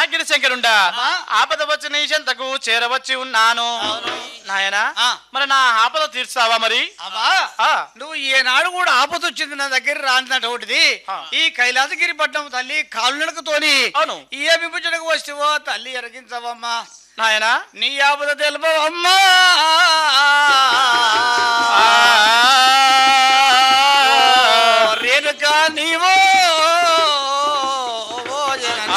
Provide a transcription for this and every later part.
గిరిశంకరుండా అమ్మా. ఆపద వచ్చి నీ చెంతకు చేరవచ్చి ఉన్నాను అవును. నాయనా ఆ. మరి నా ఆపద తీర్చావా మరి అమ్మా ఆ నువ్వు ఏనాడు కూడా ఆపద వచ్చింది నా దగ్గర రానటువంటిది ఆ. ఈ కైలాసగిరి పట్నం తల్లి కాలునడకతోని అవును. ఏ విభజనకు వస్తువో తల్లి ఎరగించవమ్మా నాయనా నీ ఆపద తెలుపవమ్మా ఓ రేణుక నీవో ఓ జనని.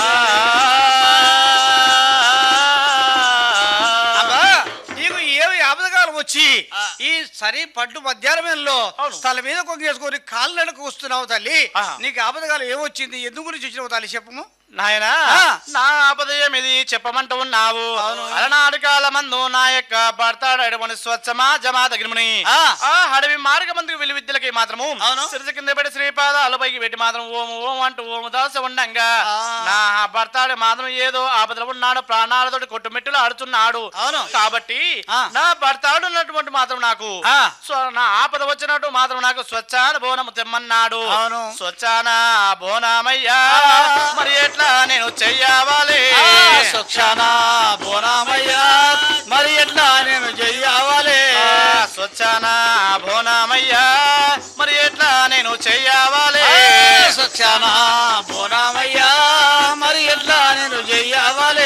అబ్బా, నీకు ఏమి ఆపదకాలం వచ్చి ఆ. ఈ సరి పట్టు మధ్యాహ్నంలో అవును. తల మీద కొంగేసుకొని కాళ్ళు నడక వస్తున్నావు తల్లి ఆ. నీకు ఆపదకాలం ఏమొచ్చింది ఎందు గురించి వచ్చినావు తల్లి చెప్పము నాయనా ఆ. నా ఆపదయం ఇది చెప్పమంటూ ఉన్నావు అవును. అలనాడు కాలమందు నా యొక్క భర్తాడటువంటి స్వచ్ఛమా జమా తగినముని ఆ. ఆ అడవి మార్గమందుకు వెళ్లి విద్యలకి మాత్రము అవును. సిరస కింద పెట్టి శ్రీపాదాలు పైకి పెట్టి మాత్రం ఓము ఓం అంటూ ఓము దాస ఉండంగా ఆ. నా భర్తాడు మాత్రం ఏదో ఆపదలో ఉన్నాడు ప్రాణాలతోటి కొట్టుమిట్టులు ఆడుతున్నాడు అవును. కాబట్టి ఆ. నా భర్తాడు ఉన్నటువంటి మాత్రం నాకు ఆ. స్వ- నా ఆపద వచ్చినట్టు మాత్రం నాకు స్వచ్ఛాన బోనము తెమ్మన్నాడు అవును. స్వచ్ఛాన బోనామయ్యా ఆ. మరి ఎట్లా నేను చెయ్యవాలి సుక్షాన బోనామయ్యా మరి ఎట్లా నేను చెయ్యవాలి ఆ, స్వచ్ఛాన బోనామయ్యా మరి ఎట్లా నేను చెయ్యవాలి సుక్షాన బోనామయ్యా మరి ఎట్లా నేను చెయ్యవాలి